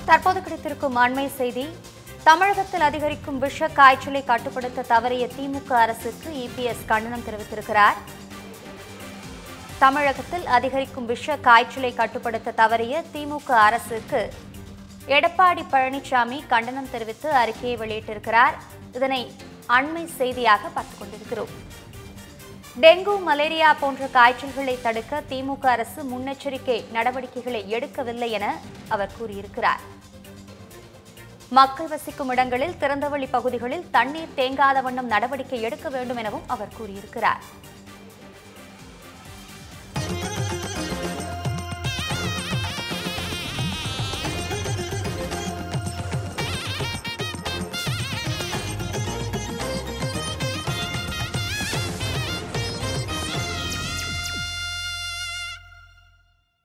தற்போது கிடைத்திருக்கும் அண்மை செய்தி தமிழகத்தில் அதிகரிக்கும் விஷ காய்ச்சலை கட்டுப்படுத்த தவறிய திமுக அரசுக்கு இபிஎஸ் கண்டனம் தெரிவித்திருக்கிறார் தமிழகத்தில் அதிகரிக்கும் விஷ காய்ச்சலை கட்டுப்படுத்த தவறிய திமுக அரசுக்கு எடப்பாடி பழனிசாமி கண்டனம் தெரிவித்து அறிக்கையை வெளியிட்டிருக்கிறார் இதனை அண்மை செய்தியாக பார்த்துக் கொண்டிருக்கிறோம் டெங்கு மலேரியா போன்ற காய்ச்சல்களை தடுக்க திமுக அரசு முன்னெச்சரிக்கை நடவடிக்கைகளை எடுக்கவில்லை என அவர் கூறியிருக்கிறார் மக்கள் வசிக்கும் இடங்களில் திறந்தவெளி பகுதிகளில் தண்ணீர் தேங்காத வண்ணம் நடவடிக்கை எடுக்க வேண்டும் எனவும் அவர் கூறியிருக்கிறார்